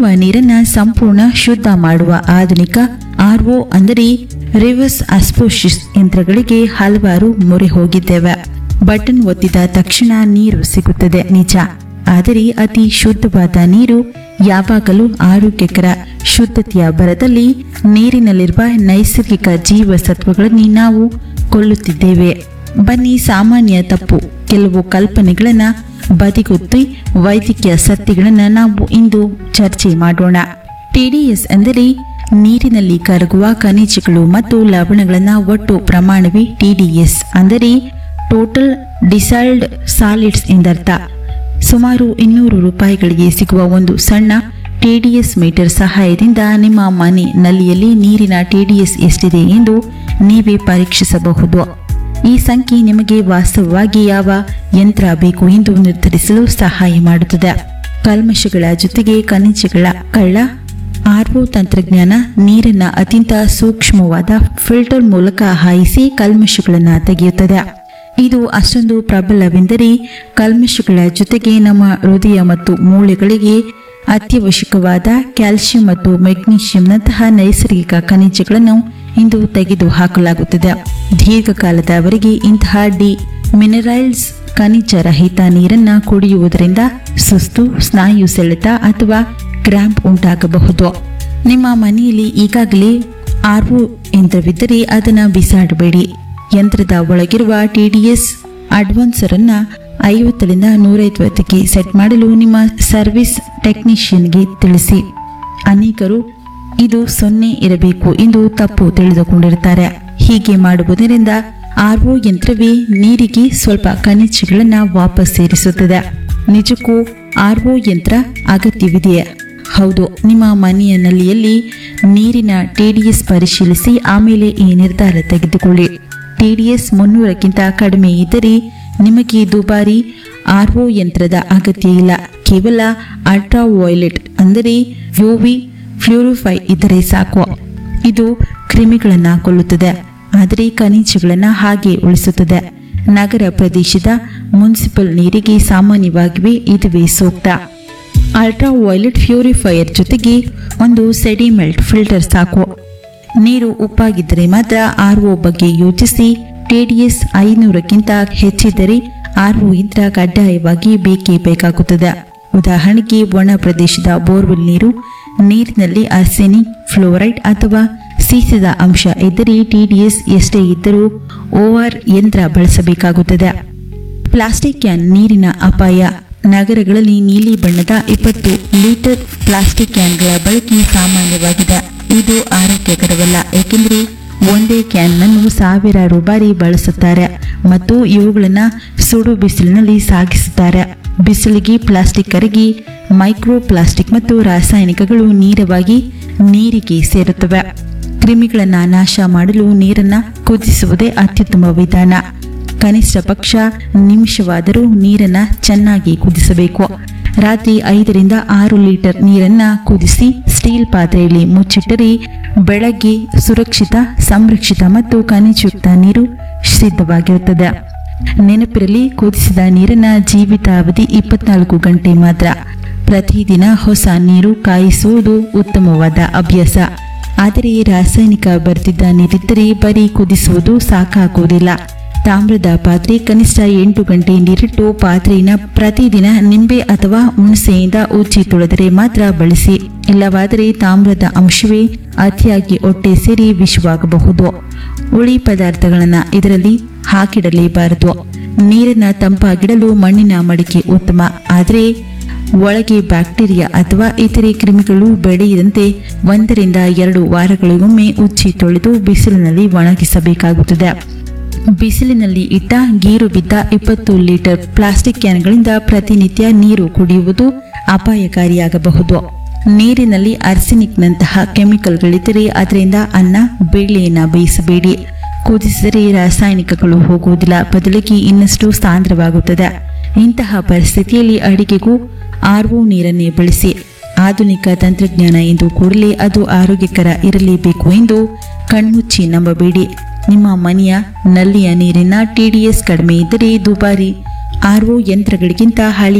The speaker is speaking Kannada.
ಕುಡಿಯುವ ನೀರನ್ನ ಸಂಪೂರ್ಣ ಶುದ್ಧ ಮಾಡುವ ಆಧುನಿಕ ಆರ್ಒ ಅಂದರೆ ರಿವರ್ಸ್ ಆಸ್ಪೋಸಿಸ್ ಯಂತ್ರಗಳಿಗೆ ಹಲವಾರು ಮೊರೆ ಹೋಗಿದ್ದೇವೆ ಬಟನ್ ಒತ್ತಿದ ತಕ್ಷಣ ನೀರು ಸಿಗುತ್ತದೆ ನಿಜ ಆದರೆ ಅತಿ ಶುದ್ಧವಾದ ನೀರು ಯಾವಾಗಲೂ ಆರೋಗ್ಯಕರ ಶುದ್ಧತೆಯ ಬರದಲ್ಲಿ ನೀರಿನಲ್ಲಿರುವ ನೈಸರ್ಗಿಕ ಜೀವಸತ್ವಗಳನ್ನು ನಾವು ಕೊಳ್ಳುತ್ತಿದ್ದೇವೆ ಬನ್ನಿ ಸಾಮಾನ್ಯ ತಪ್ಪು ಕೆಲವು ಕಲ್ಪನೆಗಳನ್ನ ಬದಿಗೊತ್ತಿ ವೈದ್ಯಕೀಯ ಸತ್ಯಗಳನ್ನ ನಾವು ಇಂದು ಚರ್ಚೆ ಮಾಡೋಣ ಟಿಡಿಎಸ್ ಎಂದರೆ ನೀರಿನಲ್ಲಿ ಕರಗುವ ಖನಿಜಗಳು ಮತ್ತು ಲವಣಗಳನ್ನ ಒಟ್ಟು ಪ್ರಮಾಣವೇ ಟಿಡಿಎಸ್ ಅಂದರೆ ಟೋಟಲ್ ಡಿಸೈಲ್ಡ್ ಸಾಲಿಡ್ಸ್ ಎಂದರ್ಥ ಸುಮಾರು ಇನ್ನೂರು ರೂಪಾಯಿಗಳಿಗೆ ಸಿಗುವ ಒಂದು ಸಣ್ಣ ಟಿಡಿಎಸ್ ಮೀಟರ್ ಸಹಾಯದಿಂದ ನಿಮ್ಮ ಮನೆ ನಲ್ಲಿಯಲ್ಲಿ ನೀರಿನ ಟಿಡಿಎಸ್ ಎಷ್ಟಿದೆ ಎಂದು ನೀವೇ ಪರೀಕ್ಷಿಸಬಹುದು ಈ ಸಂಖ್ಯೆ ನಿಮಗೆ ವಾಸ್ತವವಾಗಿ ಯಾವ ಯಂತ್ರ ಬೇಕು ಎಂದು ನಿರ್ಧರಿಸಲು ಸಹಾಯ ಮಾಡುತ್ತದೆ ಕಲ್ಮಶಗಳ ಜೊತೆಗೆ ಖನಿಜಗಳ ಕಳ್ಳ ಆರ್ಒ ತಂತ್ರಜ್ಞಾನ ನೀರನ್ನ ಅತ್ಯಂತ ಸೂಕ್ಷ್ಮವಾದ ಫಿಲ್ಟರ್ ಮೂಲಕ ಹಾಯಿಸಿ ಕಲ್ಮಶಗಳನ್ನು ತೆಗೆಯುತ್ತದೆ ಇದು ಅಷ್ಟೊಂದು ಪ್ರಬಲವೆಂದರೆ ಕಲ್ಮಶಗಳ ಜೊತೆಗೆ ನಮ್ಮ ಹೃದಯ ಮತ್ತು ಮೂಳೆಗಳಿಗೆ ಅತ್ಯವಶ್ಯಕವಾದ ಕ್ಯಾಲ್ಸಿಯಂ ಮತ್ತು ಮೆಗ್ನೀಷಿಯಂನಂತಹ ನೈಸರ್ಗಿಕ ಖನಿಜಗಳನ್ನು ಇಂದು ತೆಗೆದು ಹಾಕಲಾಗುತ್ತದೆ ದೀರ್ಘಕಾಲದವರೆಗೆ ಇಂತಹ ಡಿ ಮಿನರಲ್ಸ್ ಖನಿಜ ರಹಿತ ನೀರನ್ನ ಕುಡಿಯುವುದರಿಂದ ಸುಸ್ತು ಸ್ನಾಯು ಸೆಳೆತ ಅಥವಾ ಕ್ರ್ಯಾಂಪ್ ಉಂಟಾಗಬಹುದು ನಿಮ್ಮ ಮನೆಯಲ್ಲಿ ಈಗಾಗಲೇ ಆರ್ಒ ಯಂತ್ರವಿದ್ದರೆ ಅದನ್ನು ಬಿಸಾಡಬೇಡಿ ಯಂತ್ರದ ಒಳಗಿರುವ ಟಿಡಿಎಸ್ ಅಡ್ವಾನ್ಸರ್ ಅನ್ನ ಐವತ್ತರಿಂದ ನೂರೈವತ್ತಕ್ಕೆ ಸೆಟ್ ಮಾಡಲು ನಿಮ್ಮ ಸರ್ವಿಸ್ ಟೆಕ್ನಿಷಿಯನ್ಗೆ ತಿಳಿಸಿ ಅನೇಕರು ಇದು ಸೊನ್ನೆ ಇರಬೇಕು ಎಂದು ತಪ್ಪು ತಿಳಿದುಕೊಂಡಿರುತ್ತಾರೆ ಹೀಗೆ ಮಾಡುವುದರಿಂದ ಆರ್ಒ ಯಂತ್ರವೇ ನೀರಿಗೆ ಸ್ವಲ್ಪ ಖನಿಜಗಳನ್ನ ವಾಪಸ್ ಸೇರಿಸುತ್ತದೆ ನಿಜಕ್ಕೂ ಆರ್ಒ ಯಂತ್ರ ಅಗತ್ಯವಿದೆಯೇ ಹೌದು ನಿಮ್ಮ ಮನೆಯ ನಲ್ಲಿಯಲ್ಲಿ ನೀರಿನ ಟಿಡಿಎಸ್ ಪರಿಶೀಲಿಸಿ ಆಮೇಲೆ ಈ ನಿರ್ಧಾರ ತೆಗೆದುಕೊಳ್ಳಿ ಟಿಡಿಎಸ್ ಮುನ್ನೂರಕ್ಕಿಂತ ಕಡಿಮೆ ಇದ್ದರೆ ನಿಮಗೆ ದುಬಾರಿ ಆರ್ಒ ಯಂತ್ರದ ಅಗತ್ಯ ಇಲ್ಲ ಕೇವಲ ಅಲ್ಟ್ರಾ ವೈಲೆಟ್ ಅಂದರೆ ಯುವಿ ಫ್ಲೂರಿಫೈ ಇದ್ದರೆ ಸಾಕು ಇದು ಕ್ರಿಮಿಗಳನ್ನು ಕೊಲ್ಲುತ್ತದೆ ಆದರೆ ಖನಿಜಗಳನ್ನು ಹಾಗೆ ಉಳಿಸುತ್ತದೆ ನಗರ ಪ್ರದೇಶದ ಮುನ್ಸಿಪಲ್ ನೀರಿಗೆ ಸಾಮಾನ್ಯವಾಗಿಯೇ ಇದುವೇ ಸೂಕ್ತ ಅಲ್ಟ್ರಾ ವೈಲೆಟ್ ಪ್ಯೂರಿಫೈಯರ್ ಜೊತೆಗೆ ಒಂದು ಸೆಡಿಮೆಲ್ಟ್ ಫಿಲ್ಟರ್ ಸಾಕು ನೀರು ಉಪ್ಪಾಗಿದ್ದರೆ ಮಾತ್ರ ಆರ್ಒ ಬಗ್ಗೆ ಯೋಚಿಸಿ ಟಿಡಿಎಸ್ ಐನೂರಕ್ಕಿಂತ ಹೆಚ್ಚಿದ್ದರೆ ಆರ್ಒ ಯಂತ್ರ ಕಡ್ಡಾಯವಾಗಿ ಬೇಕೇ ಬೇಕಾಗುತ್ತದೆ ಉದಾಹರಣೆಗೆ ಒಣ ಪ್ರದೇಶದ ಬೋರ್ವೆಲ್ ನೀರು ನೀರಿನಲ್ಲಿ ಅರ್ಸೆನಿಕ್ ಫ್ಲೋರೈಡ್ ಅಥವಾ ಸೀಸದ ಅಂಶ ಇದ್ದರೆ ಟಿಡಿಎಸ್ ಎಷ್ಟೇ ಇದ್ದರೂ ಓಆರ್ ಯಂತ್ರ ಬಳಸಬೇಕಾಗುತ್ತದೆ ಪ್ಲಾಸ್ಟಿಕ್ ಕ್ಯಾನ್ ನೀರಿನ ಅಪಾಯ ನಗರಗಳಲ್ಲಿ ನೀಲಿ ಬಣ್ಣದ ಇಪ್ಪತ್ತು ಲೀಟರ್ ಪ್ಲಾಸ್ಟಿಕ್ ಕ್ಯಾನ್ಗಳ ಬಳಕೆ ಸಾಮಾನ್ಯವಾಗಿದೆ ಇದು ಆರೋಗ್ಯಕರವಲ್ಲ ಏಕೆಂದರೆ ಒಂದೇ ಕ್ಯಾನ್ ಅನ್ನು ಸಾವಿರಾರು ಬಾರಿ ಬಳಸುತ್ತಾರೆ ಮತ್ತು ಇವುಗಳನ್ನು ಸುಡು ಬಿಸಿಲಿನಲ್ಲಿ ಸಾಗಿಸುತ್ತಾರೆ ಬಿಸಿಲಿಗೆ ಪ್ಲಾಸ್ಟಿಕ್ ಕರಗಿ ಮೈಕ್ರೋ ಪ್ಲಾಸ್ಟಿಕ್ ಮತ್ತು ರಾಸಾಯನಿಕಗಳು ನೇರವಾಗಿ ನೀರಿಗೆ ಸೇರುತ್ತವೆ ಕ್ರಿಮಿಗಳನ್ನು ನಾಶ ಮಾಡಲು ನೀರನ್ನು ಕುದಿಸುವುದೇ ಅತ್ಯುತ್ತಮ ವಿಧಾನ ಕನಿಷ್ಠ ಪಕ್ಷ ನಿಮಿಷವಾದರೂ ನೀರನ್ನ ಚೆನ್ನಾಗಿ ಕುದಿಸಬೇಕು ರಾತ್ರಿ ಐದರಿಂದ ಆರು ಲೀಟರ್ ನೀರನ್ನ ಕುದಿಸಿ ಸ್ಟೀಲ್ ಪಾತ್ರೆಯಲ್ಲಿ ಮುಚ್ಚಿಟ್ಟರೆ ಬೆಳಗ್ಗೆ ಸುರಕ್ಷಿತ ಸಂರಕ್ಷಿತ ಮತ್ತು ಖನಿಜಯುಕ್ತ ನೀರು ಸಿದ್ಧವಾಗಿರುತ್ತದೆ ನೆನಪಿರಲಿ ಕುದಿಸಿದ ನೀರನ್ನ ಜೀವಿತಾವಧಿ ಇಪ್ಪತ್ನಾಲ್ಕು ಗಂಟೆ ಮಾತ್ರ ಪ್ರತಿದಿನ ಹೊಸ ನೀರು ಕಾಯಿಸುವುದು ಉತ್ತಮವಾದ ಅಭ್ಯಾಸ ಆದರೆ ರಾಸಾಯನಿಕ ಬರ್ತಿದ್ದ ನೀರಿದ್ದರೆ ಬರೀ ಕುದಿಸುವುದು ಸಾಕಾಗುವುದಿಲ್ಲ ತಾಮ್ರದ ಪಾತ್ರೆ ಕನಿಷ್ಠ ಎಂಟು ಗಂಟೆ ನೀರಿಟ್ಟು ಪಾತ್ರೆಯನ್ನು ಪ್ರತಿದಿನ ನಿಂಬೆ ಅಥವಾ ಹುಣಸೆಯಿಂದ ಉಜ್ಜಿ ತೊಳೆದರೆ ಮಾತ್ರ ಬಳಸಿ ಇಲ್ಲವಾದರೆ ತಾಮ್ರದ ಅಂಶವೇ ಅತಿಯಾಗಿ ಹೊಟ್ಟೆ ಸೇರಿ ವಿಷವಾಗಬಹುದು ಉಳಿ ಪದಾರ್ಥಗಳನ್ನು ಇದರಲ್ಲಿ ಹಾಕಿಡಲೇಬಾರದು ನೀರನ್ನ ತಂಪಾಗಿಡಲು ಮಣ್ಣಿನ ಮಡಿಕೆ ಉತ್ತಮ ಆದರೆ ಒಳಗೆ ಬ್ಯಾಕ್ಟೀರಿಯಾ ಅಥವಾ ಇತರೆ ಕ್ರಿಮಿಗಳು ಬೆಳೆಯದಂತೆ ಒಂದರಿಂದ ಎರಡು ವಾರಗಳಿಗೊಮ್ಮೆ ಉಚ್ಚಿ ತೊಳೆದು ಬಿಸಿಲಿನಲ್ಲಿ ಒಣಗಿಸಬೇಕಾಗುತ್ತದೆ ಬಿಸಿಲಿನಲ್ಲಿ ಇಟ್ಟ ಗೀರು ಬಿದ್ದ ಇಪ್ಪತ್ತು ಲೀಟರ್ ಪ್ಲಾಸ್ಟಿಕ್ ಕ್ಯಾನ್ಗಳಿಂದ ಪ್ರತಿನಿತ್ಯ ನೀರು ಕುಡಿಯುವುದು ಅಪಾಯಕಾರಿಯಾಗಬಹುದು ನೀರಿನಲ್ಲಿ ಅರ್ಸೆನಿಕ್ನಂತಹ ಕೆಮಿಕಲ್ಗಳಿದ್ದರೆ ಅದರಿಂದ ಅನ್ನ ಬೇಳೆಯನ್ನು ಬೇಯಿಸಬೇಡಿ ಕುದಿಸಿದರೆ ರಾಸಾಯನಿಕಗಳು ಹೋಗುವುದಿಲ್ಲ ಬದಲಿಗೆ ಇನ್ನಷ್ಟು ಸಾಂದ್ರವಾಗುತ್ತದೆ ಇಂತಹ ಪರಿಸ್ಥಿತಿಯಲ್ಲಿ ಅಡಿಗೆಗೂ ಆರ್ಒ ನೀರನ್ನೇ ಬಳಸಿ ಆಧುನಿಕ ತಂತ್ರಜ್ಞಾನ ಎಂದು ಕೂಡಲೇ ಅದು ಆರೋಗ್ಯಕರ ಇರಲೇಬೇಕು ಎಂದು ಕಣ್ಮುಚ್ಚಿ ನಂಬಬೇಡಿ ನಿಮ್ಮ ಮನೆಯ ನಲ್ಲಿಯ ನೀರಿನ ಟಿಡಿಎಸ್ ಕಡಿಮೆ ಇದ್ದರೆ ದುಬಾರಿ ಆರ್ಒ ಯಂತ್ರಗಳಿಗಿಂತ ಹಳಿ